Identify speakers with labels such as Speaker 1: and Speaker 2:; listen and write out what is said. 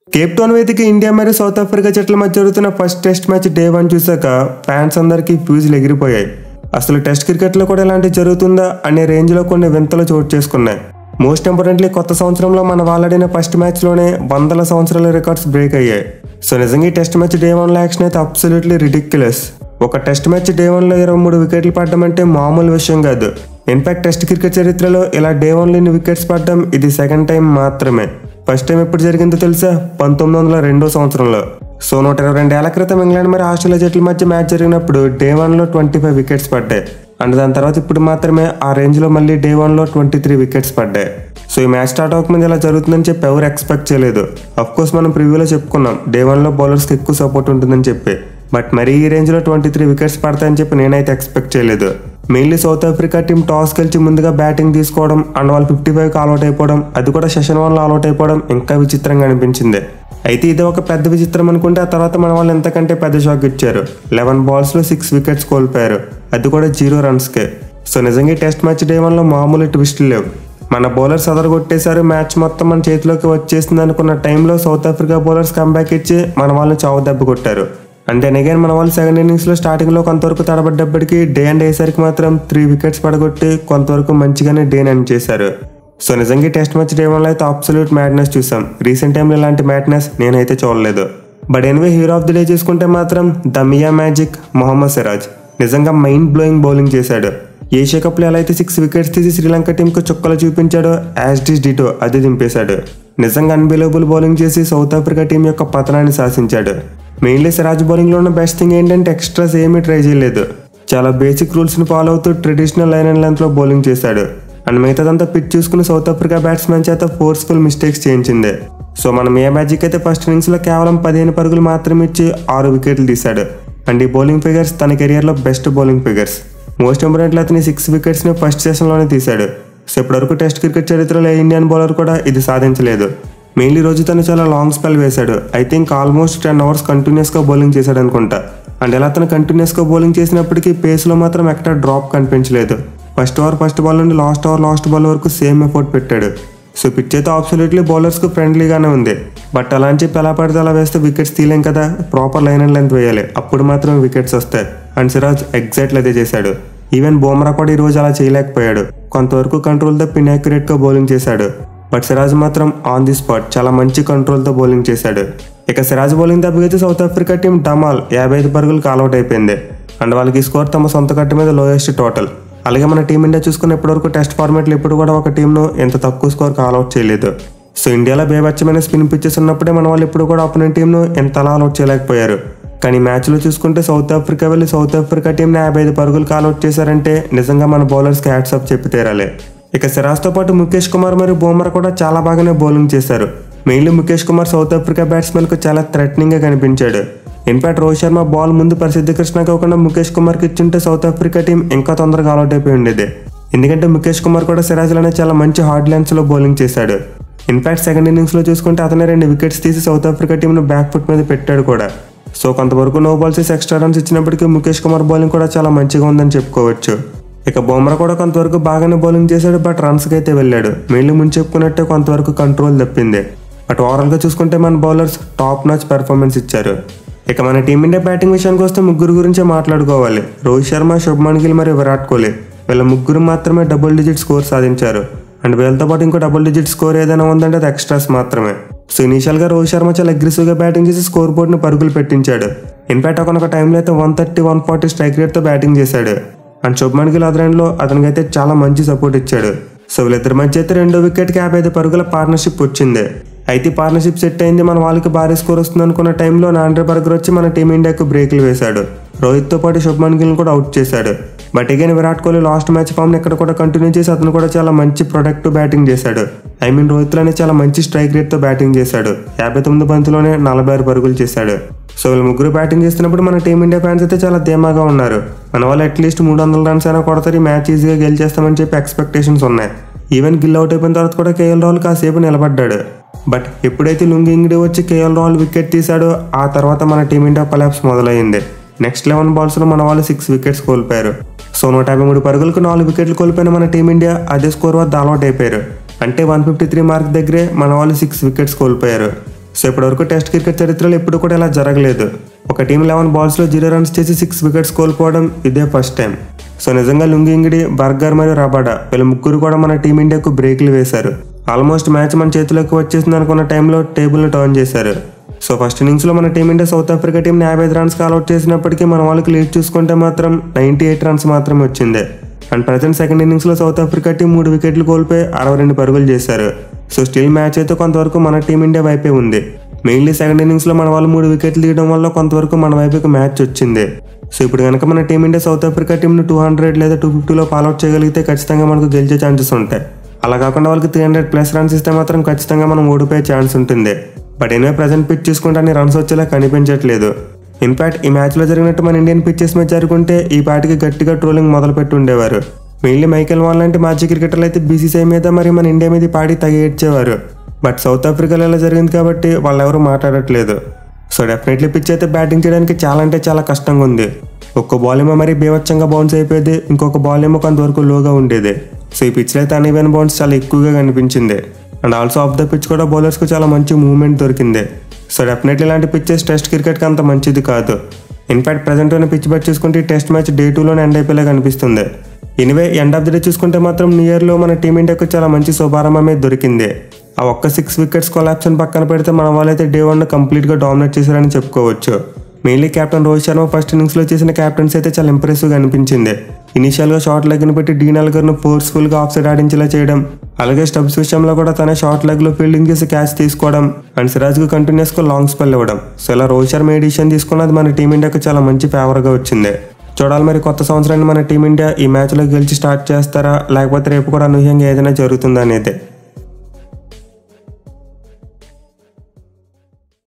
Speaker 1: Cape Town వేదిక India మరియు South Africa జట్ల మధ్య జరుగుతున్న first test match day one చూశాక ఫ్యాన్స్ అందరికీ ఫ్యూజులు ఎగిరిపోయాయి అసలు టెస్ట్ క్రికెట్లో కూడా ఇలాంటివి జరుగుతుందా అనే రేంజ్లో కొన్ని వింతలు చోటు చేసుకున్నాయి మోస్ట్ ఇంపార్టెంట్లీ కొత్త సంవత్సరంలో మన వాళ్ళడిన ఫస్ట్ మ్యాచ్లోనే వందల సంవత్సరాల రికార్డ్స్ బ్రేక్ అయ్యాయి సో నిజంగా ఈ టెస్ట్ మ్యాచ్ డే వన్లో యాక్షన్ అయితే అబ్సల్యూట్లీ రిడిక్యులస్ ఒక టెస్ట్ మ్యాచ్ డే వన్లో ఇరవై మూడు వికెట్లు పడడం అంటే మామూలు విషయం కాదు ఇన్ఫాక్ట్ టెస్ట్ క్రికెట్ చరిత్రలో ఇలా డే వన్లో ఇన్ని వికెట్స్ పడడం ఇది సెకండ్ టైం మాత్రమే ఫస్ట్ టైం ఎప్పుడు జరిగిందో తెలుసా పంతొమ్మిది వందల రెండో సంవత్సరంలో సో నూట ఇరవై రెండేళ్ల క్రితం ఇంగ్లాండ్ మరి ఆస్ట్రేలియా జట్ల మధ్య మ్యాచ్ జరిగినప్పుడు డే వన్లో ట్వంటీ ఫైవ్ వికెట్స్ పడ్డాయి అండ్ దాని తర్వాత ఇప్పుడు మాత్రమే ఆ రేంజ్లో మళ్ళీ డే వన్లో ట్వంటీ త్రీ వికెట్స్ పడ్డాయి సో ఈ మ్యాచ్ స్టార్ట్ అవ్వకముందు ఇలా జరుగుతుందని చెప్పి ఎవరు ఎక్స్పెక్ట్ చేయలేదు అఫ్ కోర్స్ మనం ప్రివ్యూలో చెప్పుకున్నాం డే వన్లో బౌలర్స్కి ఎక్కువ సపోర్ట్ ఉంటుందని చెప్పి బట్ మరీ ఈ రేంజ్లో ట్వంటీ త్రీ వికెట్స్ పడతాయని చెప్పి నేనైతే ఎక్స్పెక్ట్ చేయలేదు mainly South Africa team toss గెలిచి ముందుగా బ్యాటింగ్ తీసుకోవడం అండ్ వాళ్ళు ఫిఫ్టీ ఫైవ్కి ఆల్అౌట్ అయిపోవడం అది కూడా సెషన్ వన్లో ఆల్అౌట్ అయిపోవడం ఇంకా విచిత్రంగా అనిపించింది అయితే ఇది ఒక పెద్ద విచిత్రం అనుకుంటే ఆ తర్వాత మన వాళ్ళు ఎంతకంటే పెద్ద షాక్ ఇచ్చారు లెవెన్ బాల్స్లో సిక్స్ వికెట్స్ కోల్పోయారు అది కూడా జీరో రన్స్కే సో నిజంగా ఈ టెస్ట్ మ్యాచ్ డే వన్లో మామూలు ట్విస్టులు లేవు మన బౌలర్స్ అదరగొట్టేశారు మ్యాచ్ మొత్తం మన చేతిలోకి వచ్చేసింది అనుకున్న టైంలో సౌత్ ఆఫ్రికా బౌలర్స్ కంబ్యాక్ ఇచ్చి మన వాళ్ళని చావు దెబ్బ కొట్టారు అంటే అగైన్ మన వాళ్ళు సెకండ్ ఇన్నింగ్స్లో స్టార్టింగ్లో కొంతవరకు తడబడ్డప్పటికీ డే అండ్ అయ్యేసరికి మాత్రం త్రీ వికెట్స్ పడగొట్టి కొంతవరకు మంచిగానే డేని ఎండ్ చేశారు సో నిజంగా టెస్ట్ మ్యాచ్ డే వన్లో అయితే అబ్సల్యూట్ మ్యాడ్నెస్ చూసాం రీసెంట్ టైంలో ఇలాంటి మ్యాడ్నెస్ నేనైతే చూడలేదు but anyway hero of the day చూసుకుంటే మాత్రం దమియా మ్యాజిక్ మొహమ్మద్ సిరాజ్ నిజంగా మైండ్ బ్లోయింగ్ బౌలింగ్ చేశాడు ఏషియా కప్లో ఎలా అయితే సిక్స్ వికెట్స్ తీసి శ్రీలంక టీంకు చుక్కలు చూపించాడో యాజ్ డిస్ డిటో అది దింపేశాడు నిజంగా అన్బిలబుల్ బౌలింగ్ చేసి సౌత్ ఆఫ్రికా టీం యొక్క పతనాన్ని శాసించాడు మెయిన్లీ సిరాజ్ బౌలింగ్లో ఉన్న బెస్ట్ థింగ్ ఏంటంటే ఎక్స్ట్రాస్ ఏమీ ట్రై చేయలేదు చాలా బేసిక్ రూల్స్ని ఫాలో అవుతూ ట్రెడిషనల్ లైన్ అండ్ లెంత్లో బౌలింగ్ చేశాడు అండ్ మిగతాదంతా పిచ్ చూసుకుని సౌత్ ఆఫ్రికా బ్యాట్స్మెన్ చేత ఫోర్స్ఫుల్ మిస్టేక్స్ చేయించింది సో మనం ఏ మ్యాజిక్ అయితే ఫస్ట్ ఇన్నింగ్స్లో కేవలం పదిహేను పరుగులు మాత్రమే ఇచ్చి ఆరు వికెట్లు తీశాడు అండ్ ఈ బౌలింగ్ ఫిగర్స్ తన కెరియర్లో best bowling figures most importantly అతని సిక్స్ వికెట్స్ని ఫస్ట్ సెషన్లోనే తీశాడు సో ఇప్పటివరకు టెస్ట్ క్రికెట్ చరిత్రలో ఏ ఇండియన్ బౌలర్ కూడా ఇది సాధించలేదు మెయిన్లీ రోజు తను చాలా లాంగ్ స్పెల్ వేశాడు I think almost ten hours కంటిన్యూస్గా బౌలింగ్ చేశాడు అనుకుంటా అండ్ ఇలా తను కంటిన్యూస్గా బౌలింగ్ చేసినప్పటికీ పేస్లో మాత్రం ఎక్కడ డ్రాప్ కనిపించలేదు ఫస్ట్ ఓవర్ ఫస్ట్ బాల్ నుండి లాస్ట్ ఓవర్ లాస్ట్ బాల్ వరకు సేమ్ ఎఫర్ట్ పెట్టాడు సో పిచ్ అయితే ఆబ్సల్యూట్లీ బౌలర్స్కు ఫ్రెండ్లీగానే ఉంది బట్ అలా అని చెప్పి ఎలా పడితే అలా వేస్తే వికెట్స్ తీయలేం కదా ప్రాపర్ లైన్ అండ్ లెంత్ వేయాలి అప్పుడు మాత్రం వికెట్స్ వస్తాయి అండ్ సిరాజ్ ఎగ్జాక్ట్లీ అదే చేశాడు ఈవెన్ బోమ్రా కూడా ఈ రోజు అలా చేయలేకపోయాడు కొంతవరకు కంట్రోల్ తప్పి ఇన్యాక్యురేట్గా బౌలింగ్ చేశాడు బట్ సిరాజ్ మాత్రం ఆన్ ది స్పాట్ చాలా మంచి కంట్రోల్తో బౌలింగ్ చేశాడు ఇక సిరాజ్ బౌలింగ్ దెబ్బకైతే సౌత్ ఆఫ్రికా టీం డమాల్ యాభై ఐదు పరుగులకు ఆల్అౌట్ అయిపోయింది అండ్ వాళ్ళకి ఈ స్కోర్ తమ సొంత కట్టు మీద లోయెస్ట్ టోటల్ అలాగే మన టీమిండియా చూసుకున్న ఇప్పటివరకు టెస్ట్ ఫార్మాట్లో ఇప్పుడు కూడా ఒక టీంను ఎంత తక్కువ స్కోర్కి ఆల్అౌట్ చేయలేదు సో ఇండియాలో బేబచ్చమైన స్పిన్ పిచ్చెస్ ఉన్నప్పుడే మన వాళ్ళు ఇప్పుడు కూడా అపోనెంట్ టీంను ఎంత అలా ఆల్అౌట్ చేయలేకపోయారు కానీ మ్యాచ్లో చూసుకుంటే సౌత్ ఆఫ్రికా వెళ్ళి సౌత్ ఆఫ్రికా టీంని యాభై ఐదు పరుగులు ఆల్అౌట్ చేశారంటే నిజంగా మన బౌలర్స్కి హ్యాట్సప్ చెప్పి తీరాలి ఇక సిరాజ్తో పాటు ముఖేష్ కుమార్ మరియు బోమర్ కూడా చాలా బాగానే బౌలింగ్ చేశారు mainly Mukesh Kumar South Africa బ్యాట్స్మెన్కు చాలా థ్రెటనింగ్గా కనిపించాడు ఇన్ఫాక్ట్ రోహిత్ శర్మ బాల్ ముందు ప్రసిద్ధి కృష్ణ కాకుండా ముఖేష్ కుమార్కి ఇచ్చుంటే సౌత్ ఆఫ్రికా టీం ఇంకా తొందరగా ఆల్అౌట్ అయిపోయి ఉండేది ఎందుకంటే ముఖేష్ కుమార్ కూడా సిరాజ్లోనే చాలా మంచి హార్డ్ లెన్స్లో బౌలింగ్ చేశాడు ఇన్ఫాక్ట్ సెకండ్ ఇన్నింగ్స్లో చూసుకుంటే అతనే రెండు వికెట్స్ తీసి సౌత్ ఆఫ్రికా టీంను బ్యాక్ ఫుట్ మీద పెట్టాడు కూడా సో కొంతవరకు నో బాల్స్ ఎక్స్ట్రా రన్స్ ఇచ్చినప్పటికీ ముఖేష్ కుమార్ బౌలింగ్ కూడా చాలా మంచిగా ఉందని చెప్పుకోవచ్చు ఇక బొమ్రా కూడా కొంతవరకు బాగానే బౌలింగ్ చేశాడు బట్ రన్స్కి అయితే వెళ్ళాడు మెయిన్లీ ముందు చెప్పుకున్నట్టే కొంతవరకు కంట్రోల్ తప్పింది బట్ ఓవరాల్గా చూసుకుంటే మన బౌలర్స్ టాప్ నాచ్ పెర్ఫార్మెన్స్ ఇచ్చారు ఇక మన టీమిండియా బ్యాటింగ్ విషయానికి వస్తే ముగ్గురు గురించే మాట్లాడుకోవాలి రోహిత్ శర్మ శుభ్మన్ గిల్ మరియు విరాట్ కోహ్లీ వీళ్ళ ముగ్గురు మాత్రమే డబుల్ డిజిట్ స్కోర్ సాధించారు అండ్ వీళ్ళతో పాటు ఇంకో డబుల్ డిజిట్ స్కోర్ ఏదైనా ఉందంటే అది ఎక్స్ట్రాస్ మాత్రమే సో ఇనీషియల్గా రోహిత్ శర్మ చాలా అగ్రెసివ్గా బ్యాటింగ్ చేసి స్కోర్ బోర్డ్ని పరుగులు పెట్టించాడు ఇన్ఫాక్ట్ ఒక టైంలో అయితే one thirty one forty strike రేట్తో బ్యాటింగ్ చేశాడు అండ్ శుభ్మన్ గిల్ అదనంలో అతనికి అయితే చాలా మంచి సపోర్ట్ ఇచ్చాడు సో వీళ్ళిద్దరి మధ్య అయితే రెండో వికెట్కి యాభై ఐదు పరుగుల పార్ట్నర్షిప్ వచ్చింది అయితే పార్ట్నర్షిప్ సెట్ అయింది మన వాళ్ళకి భారీ స్కోర్ వస్తుంది అనుకున్న టైంలో నాండ్రే బర్గర్ వచ్చి మన టీమిండియాకు బ్రేక్లు వేశాడు రోహిత్తో పాటు శుభ్మన్ గిల్ని కూడా అవుట్ చేశాడు but again Virat Kohli last match ఫామ్ని ఇక్కడ కూడా కంటిన్యూ చేసి అతను కూడా చాలా మంచి ప్రొడక్టివ్ బ్యాటింగ్ చేశాడు ఐ మీన్ రోహిత్లోనే చాలా మంచి స్ట్రైక్ రేట్తో బ్యాటింగ్ చేశాడు యాభై తొమ్మిది బంతులోనే నలభై ఆరు పరుగులు చేశాడు సో వీళ్ళు ముగ్గురు బ్యాటింగ్ చేస్తున్నప్పుడు మన టీమిండియా ఫ్యాన్స్ అయితే చాలా ధీమాగా ఉన్నారు మన వాళ్ళు అట్లీస్ట్ మూడు వందల రన్స్ అయినా కొడతారు ఈ మ్యాచ్ ఈజీగా గెలిచేస్తామని చెప్పి ఎక్స్పెక్టేషన్స్ ఉన్నాయి ఈవెన్ గిల్ అవుట్ అయిపోయిన తర్వాత కూడా కేఎల్ రాహుల్ కాసేపు నిలబడ్డాడు బట్ ఎప్పుడైతే లుంగింగిడి వచ్చి కేఎల్ రాహుల్ వికెట్ తీశాడో ఆ తర్వాత మన టీమిండియా కొలాప్స్ మొదలైంది నెక్స్ట్ లెవెన్ బాల్స్లో మన వాళ్ళు సిక్స్ వికెట్స్ కోల్పోయారు సో నూట యాభై మూడు పరుగులకు నాలుగు వికెట్లు కోల్పోయిన మన టీమిండియా అదే స్కోర్ వద్ద ఆల్అౌట్ అయిపోయారు అంటే వన్ ఫిఫ్టీ త్రీ మార్క్ దగ్గరే మన వాళ్ళు సిక్స్ వికెట్స్ కోల్పోయారు సో ఇప్పటివరకు టెస్ట్ క్రికెట్ చరిత్రలో ఎప్పుడు కూడా ఇలా జరగలేదు ఒక టీం లెవెన్ బాల్స్లో జీరో రన్స్ చేసి సిక్స్ వికెట్స్ కోల్పోవడం ఇదే ఫస్ట్ టైం సో నిజంగా లుంగింగిడి బర్గర్ మరియు రబాడా వీళ్ళ ముగ్గురు కూడా మన టీమిండియాకు బ్రేక్లు వేశారు ఆల్మోస్ట్ మ్యాచ్ మన చేతిలోకి వచ్చేసింది అనుకున్న టైంలో టేబుల్ టర్న్ చేశారు సో ఫస్ట్ ఇన్నింగ్స్లో మన టీమిండియా సౌత్ ఆఫ్రికా టీంని యాభై ఐదు రన్స్ అవుట్ చేసినప్పటికీ మన వాళ్ళకి లీడ్ చూసుకుంటే మాత్రం నైంటీ ఎయిట్ రన్స్ మాత్రమే వచ్చింది అండ్ ప్రజెంట్ సెకండ్ ఇన్నింగ్స్లో సౌత్ ఆఫ్రికా టీం మూడు వికెట్లు కోల్పోయి అరవై రెండు పరుగులు చేశారు సో స్టిల్ మ్యాచ్ అయితే కొంతవరకు మన టీమిండియా వైపే ఉంది మెయిన్లీ సెకండ్ ఇన్నింగ్స్లో మన వాళ్ళు మూడు వికెట్లు తీయడం వల్ల కొంతవరకు మన వైపుకి మ్యాచ్ వచ్చింది సో ఇప్పుడు కనుక మన టీమిండియా సౌత్ ఆఫ్రికా టీంని టూ హండ్రెడ్ లేదా టూ ఫిఫ్టీలో ఫాలోఅవుట్ చేయగలిగితే ఖచ్చితంగా మనకు గెలిచే ఛాన్సెస్ ఉంటాయి అలా కాకుండా వాళ్ళకి త్రీ హండ్రెడ్ ప్లస్ రన్స్ ఇస్తే మాత్రం ఖచ్చితంగా మనం ఓడిపోయే ఛాన్స్ ఉంటుంది బట్ ఎనివే ప్రజెంట్ పిచ్ చూసుకుంటే అన్ని రన్స్ వచ్చేలా కనిపించట్లేదు ఇన్ఫాక్ట్ ఈ మ్యాచ్లో జరిగినట్టు మన ఇండియన్ పిచ్చెస్ మీద జరుగుంటే ఈ పాటికి గట్టిగా ట్రోలింగ్ మొదలు పెట్టి ఉండేవారు మెయిన్లీ మైకెల్ వాల్ లాంటి మాజీ క్రికెటర్లు అయితే బీసీసీఐ మీద మరి మన ఇండియా మీద ఈ పాడి తగి ఏడ్చేవారు బట్ సౌత్ ఆఫ్రికాలో ఇలా జరిగింది కాబట్టి వాళ్ళు ఎవరు మాట్లాడట్లేదు సో డెఫినెట్లీ పిచ్ అయితే బ్యాటింగ్ చేయడానికి చాలా అంటే చాలా కష్టంగా ఉంది ఒక్క బాల్ ఏమో మరి బీభత్సంగా బౌన్స్ అయిపోయేది ఇంకొక బాల్ ఏమో కొంతవరకు లోగా ఉండేది సో ఈ పిచ్లో అయితే అన్ఈవెన్ బౌన్స్ చాలా ఎక్కువగా కనిపించింది and also of the pitch కూడా బౌలర్స్కి చాలా మంచి మూవ్మెంట్ దొరికింది సో డెఫినెట్లీ ఇలాంటి పిచ్చెస్ టెస్ట్ క్రికెట్కి అంత మంచిది కాదు ఇన్ఫాక్ట్ ప్రజెంట్ ఉన్న పిచ్ బట్ చూసుకుంటే ఈ టెస్ట్ మ్యాచ్ డే టూలోనే ఎండ్ అయిపోయేలా కనిపిస్తుంది anyway end of the day చూసుకుంటే మాత్రం న్యూ ఇయర్లో మన టీమిండియాకు చాలా మంచి శుభారంభమే దొరికింది ఆ ఒక్క సిక్స్ వికెట్స్ కొలాప్షన్ పక్కన పెడితే మన వాళ్ళైతే డే వన్ కంప్లీట్గా డామినేట్ చేశారని చెప్పుకోవచ్చు mainly captain Rohit Sharma first ఇన్నింగ్స్లో చేసిన క్యాప్టెన్స్ అయితే చాలా ఇంప్రెసివ్గా అనిపించింది ఇనిషియల్గా షార్ట్ లెగ్ని పెట్టి డీ నల్గర్ను ఫోర్స్ఫుల్గా ఆఫ్ సైడ్ ఆడించేలా చేయడం అలాగే స్టబ్స్ విషయంలో కూడా తన షార్ట్ లెగ్లో ఫీల్డింగ్ చేసి క్యాచ్ తీసుకోవడం అండ్ సిరాజ్కు కంటిన్యూస్గా లాంగ్ స్పెల్ ఇవ్వడం సో ఇలా రోహిత్ శర్మ ఎడిషన్ తీసుకున్నది మన టీమిండియాకు చాలా మంచి ఫేవర్గా వచ్చింది చూడాలి మరి కొత్త సంవత్సరాన్ని మన టీమిండియా ఈ మ్యాచ్లో గెలిచి స్టార్ట్ చేస్తారా లేకపోతే రేపు కూడా అనూహ్యంగా ఏదైనా జరుగుతుందా అనేది